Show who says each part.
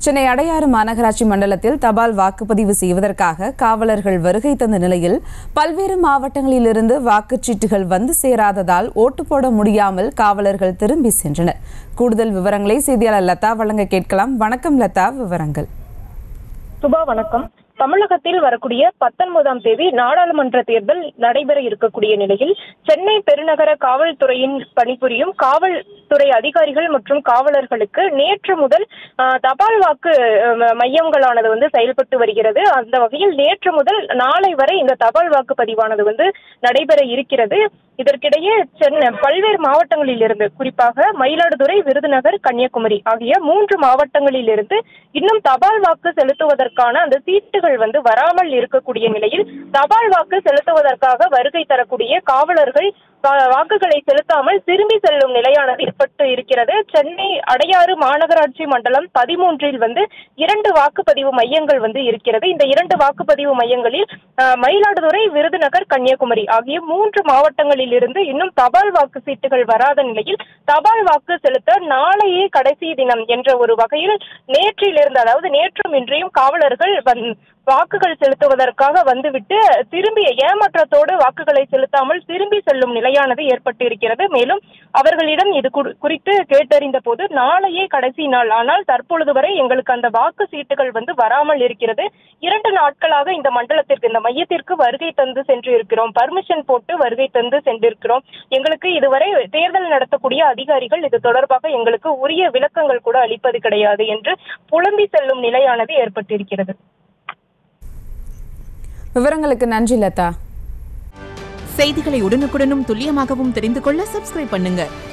Speaker 1: சென்னை அடையாறு மாநகராட்சி மண்டலத்தில் தபால் வாக்குப்பதிவு செய்வதற்காக காவலர்கள் வருகை தந்த நிலையில் பல்வேறு மாவட்டங்களிலிருந்து வாக்குச்சீட்டுகள் வந்து சேராததால் ஓட்டு போட முடியாமல் காவலர்கள் திரும்பி சென்றனர் கூடுதல் விவரங்களை செய்தியாளர் லதா வழங்க கேட்கலாம் வணக்கம் லதா விவரங்கள்
Speaker 2: சுபா வணக்கம் தமிழகத்தில் வரக்கூடிய பத்தொன்பதாம் தேதி நாடாளுமன்ற தேர்தல் நடைபெற இருக்கக்கூடிய நிலையில் சென்னை பெருநகர காவல்துறையின் பணிபுரியும் காவல்துறை அதிகாரிகள் மற்றும் காவலர்களுக்கு நேற்று முதல் ஆஹ், தபால் வாக்கு அஹ், மையங்களானது வந்து செயல்பட்டு வருகிறது அந்த வகையில் நேற்று முதல் நாளை வரை இந்த தபால் வாக்குப்பதிவானது வந்து நடைபெற இருக்கிறது இதற்கிடையே சென்னை பல்வேறு மாவட்டங்களில் இருந்து குறிப்பாக மயிலாடுதுறை விருதுநகர் கன்னியாகுமரி ஆகிய மூன்று மாவட்டங்களில் இருந்து இன்னும் தபால் வாக்கு செலுத்துவதற்கான அந்த சீட்டுகள் வந்து வராமல் இருக்கக்கூடிய நிலையில் தபால் வாக்கு செலுத்துவதற்காக வருகை தரக்கூடிய காவலர்கள் வா- வாக்குகளை செலுத்தாமல் திரும்பி செல்லும் நிலையானது ஏற்பட்டு இருக்கிறது சென்னை அடையாறு மாநகராட்சி மண்டலம் பதிமூன்றில் வந்து இரண்டு வாக்குப்பதிவு மையங்கள் வந்து இருக்கிறது இந்த இரண்டு வாக்குப்பதிவு மையங்களில் அஹ், மயிலாடுதுறை விருதுநகர் கன்னியாகுமரி ஆகிய மூன்று மாவட்டங்களில் இருந்து இன்னும் தபால் வாக்கு சீட்டுகள் வராத நிலையில் தபால் வாக்கு செலுத்த நாளையே கடைசி தினம் என்ற ஒரு வகையில் நேற்றிலிருந்து அதாவது நேற்றும் இன்றையும் காவலர்கள் வந் வாக்குகள் செலுத்துவதற்காக வந்துவிட்டு திரும்பி ஏமாற்றத்தோடு வாக்குகளை செலுத்தாமல் திரும்பி செல்லும் நிலையானது ஏற்பட்டு இருக்கிறது மேலும் அவர்களிடம் இது குறி- குறித்து கேட்டறிந்த போது நாளையே கடைசி நாள் ஆனால் தற்பொழுது வரை எங்களுக்கு அந்த வாக்கு சீட்டுகள் வந்து வராமல் இருக்கிறது இரண்டு நாட்களாக இந்த மண்டலத்திற்கு இந்த மையத்திற்கு வருகை தந்து சென்று இருக்கிறோம் பர்மிஷன் போட்டு வருகை தந்து சென்றிருக்கிறோம் எங்களுக்கு இதுவரை தேர்தல் நடத்தக்கூடிய அதிகாரிகள் இது தொடர்பாக எங்களுக்கு உரிய விளக்கங்கள் கூட அளிப்பது கிடையாது என்று புலம்பி செல்லும் நிலையானது ஏற்பட்டிருக்கிறது
Speaker 1: விவரங்களுக்கு நன்றி லதா
Speaker 3: செய்திகளை உடனுக்குடனும் துல்லியமாகவும் தெரிந்து கொள்ள சப்ஸ்கிரைப் பண்ணுங்க